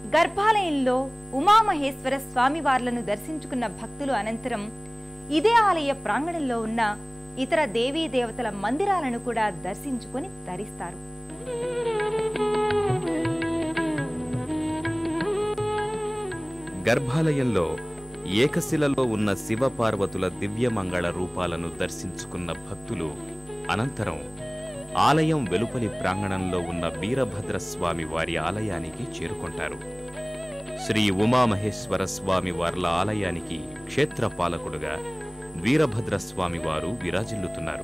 గర్భాలయంలో ఉమామహేశ్వర స్వామివార్లను దర్శించుకున్న భక్తులు అనంతరం ఇదే ఆలయ ప్రాంగణంలో ఉన్న ఇతర దేవీ దేవతల మందిరాలను కూడా దర్శించుకొని తరిస్తారు గర్భాలయంలో ఏకశిలలో ఉన్న శివపార్వతుల దివ్యమంగళ రూపాలను దర్శించుకున్న భక్తులు అనంతరం ఆలయం వెలుపలి ప్రాంగణంలో ఉన్న వీరభద్ర స్వామి వారి ఆలయానికి చేరుకుంటారు శ్రీ ఉమామహేశ్వర స్వామి వార్ల ఆలయానికి క్షేత్రపాలకుడుగా వీరభద్ర స్వామి వారు విరాజిల్లుతున్నారు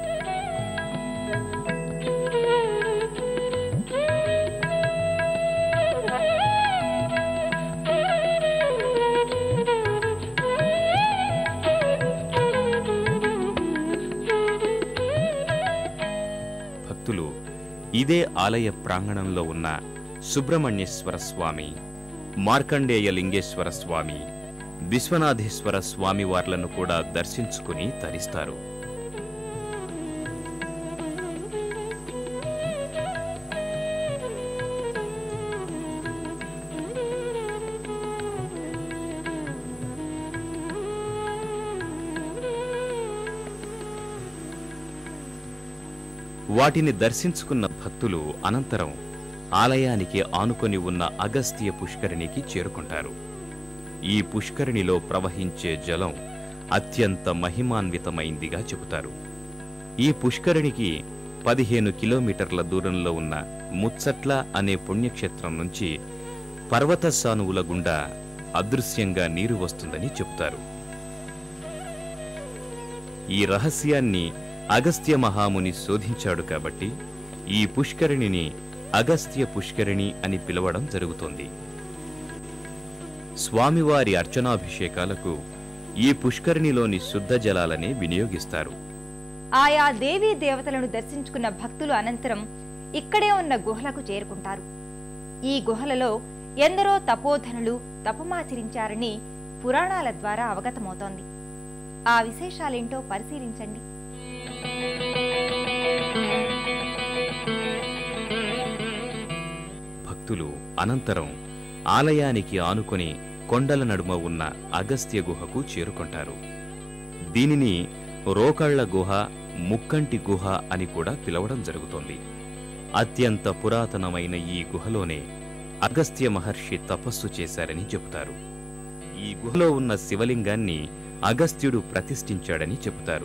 భక్తులు ఇదే ఆలయ ప్రాంగణంలో ఉన్న సుబ్రహ్మణ్యేశ్వర స్వామి మార్కండేయ లింగేశ్వర స్వామి విశ్వనాథేశ్వర స్వామి వార్లను కూడా దర్శించుకుని తరిస్తారు వాటిని దర్శించుకున్న భక్తులు అనంతరం ఆలయానికి ఆనుకొని ఉన్న అగస్త్య పుష్కరిణికి చేరుకుంటారు ఈ పుష్కరిణిలో ప్రవహించే జలం అత్యంత మహిమాన్వితమైందిగా చెబుతారు ఈ పుష్కరిణికి పదిహేను కిలోమీటర్ల దూరంలో ఉన్న ముచ్చట్ల అనే పుణ్యక్షేత్రం నుంచి పర్వత సానువుల గుండా అదృశ్యంగా నీరు వస్తుందని చెబుతారు ఈ రహస్యాన్ని అగస్త్య మహాముని శోధించాడు కాబట్టి ఈ పుష్కరిణిని అగస్త్య పుష్కరిణి అని పిలవడం జరుగుతోంది స్వామివారి అర్చనాభిషేకాలకు ఈ పుష్కరిణిలోని శుద్ధ జలాలనే వినియోగిస్తారు ఆయా దేవీ దేవతలను దర్శించుకున్న భక్తులు అనంతరం ఇక్కడే ఉన్న గుహలకు చేరుకుంటారు ఈ గుహలలో ఎందరో తపోధనులు తపమాచరించారని పురాణాల ద్వారా అవగతమవుతోంది ఆ విశేషాలేంటో పరిశీలించండి భక్తులు అనంతరం ఆలయానికి ఆనుకొని కొండల నడుమ ఉన్న అగస్త్య గుహకు చేరుకుంటారు దీనిని రోకళ్ల గుహ ముక్కంటి గుహ అని కూడా పిలవడం జరుగుతోంది అత్యంత పురాతనమైన ఈ గుహలోనే అగస్త్య మహర్షి తపస్సు చేశారని చెబుతారు ఈ గుహలో ఉన్న శివలింగాన్ని అగస్త్యుడు ప్రతిష్ఠించాడని చెబుతారు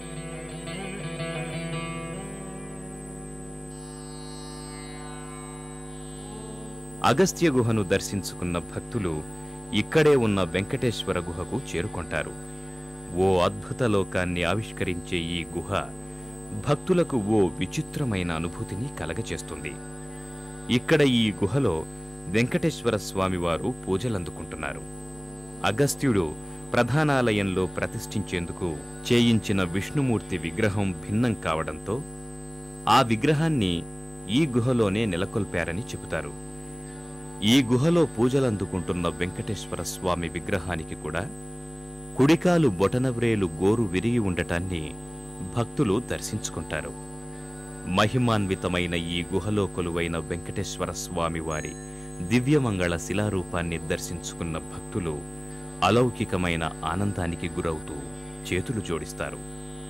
అగస్త్య గుహను దర్శించుకున్న భక్తులు ఇక్కడే ఉన్న వెంకటేశ్వర గుహకు చేరుకుంటారు ఓ అద్భుత లోకాన్ని ఆవిష్కరించే ఈ గుహ భక్తులకు ఓ విచిత్రమైన అనుభూతిని కలగచేస్తుంది ఇక్కడ ఈ గుహలో వెంకటేశ్వర స్వామివారు పూజలందుకుంటున్నారు అగస్త్యుడు ప్రధానాలయంలో ప్రతిష్ఠించేందుకు చేయించిన విష్ణుమూర్తి విగ్రహం భిన్నం కావడంతో ఆ విగ్రహాన్ని ఈ గుహలోనే నెలకొల్పారని చెబుతారు ఈ గుహలో పూజలందుకుంటున్న వెంకటేశ్వర స్వామి విగ్రహానికి కూడా కుడికాలు బొటనవ్రేలు గోరు విరిగి ఉండటాన్ని భక్తులు దర్శించుకుంటారు మహిమాన్వితమైన ఈ గుహలో కొలువైన వెంకటేశ్వర స్వామి వారి దివ్యమంగళ శిలారూపాన్ని దర్శించుకున్న భక్తులు అలౌకికమైన ఆనందానికి గురవుతూ చేతులు జోడిస్తారు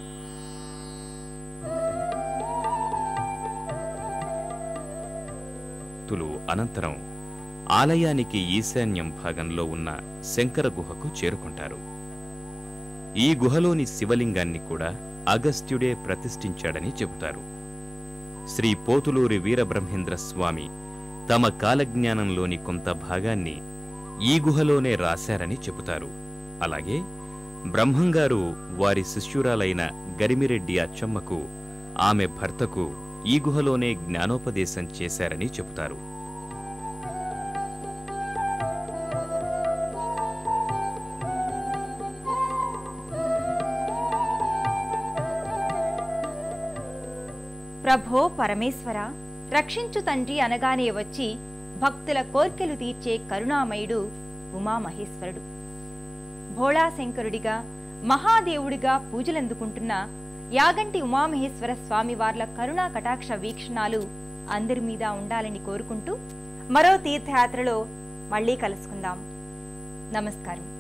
భక్తులు అనంతరం ఆలయానికి ఈశాన్యం భాగంలో ఉన్న శంకర గుహకు చేరుకుంటారు ఈ గుహలోని శివలింగాన్ని కూడా అగస్త్యుడే ప్రతిష్ఠించాడని చెబుతారు శ్రీ పోతులూరి వీరబ్రహ్మేంద్ర స్వామి తమ కాలజ్ఞానంలోని కొంత భాగాన్ని ఈ గుహలోనే రాశారని చెబుతారు అలాగే బ్రహ్మంగారు వారి శిష్యురాలైన గరిమిరెడ్డి అచ్చమ్మకు ఆమె భర్తకు ఈ గుహలోనే జ్ఞానోపదేశం చేశారని చెబుతారు ప్రభో పరమేశ్వర రక్షించు తండ్రి అనగానే వచ్చి భక్తుల కోర్కెలు తీర్చే కరుణామయుడు ఉమామహేశ్వరుడు భోళాశంకరుడిగా మహాదేవుడిగా పూజలందుకుంటున్న యాగంటి ఉమామహేశ్వర స్వామి వార్ల కరుణా కటాక్ష వీక్షణాలు అందరి మీద ఉండాలని కోరుకుంటూ మరో తీర్థయాత్రలో మళ్ళీ కలుసుకుందాం నమస్కారం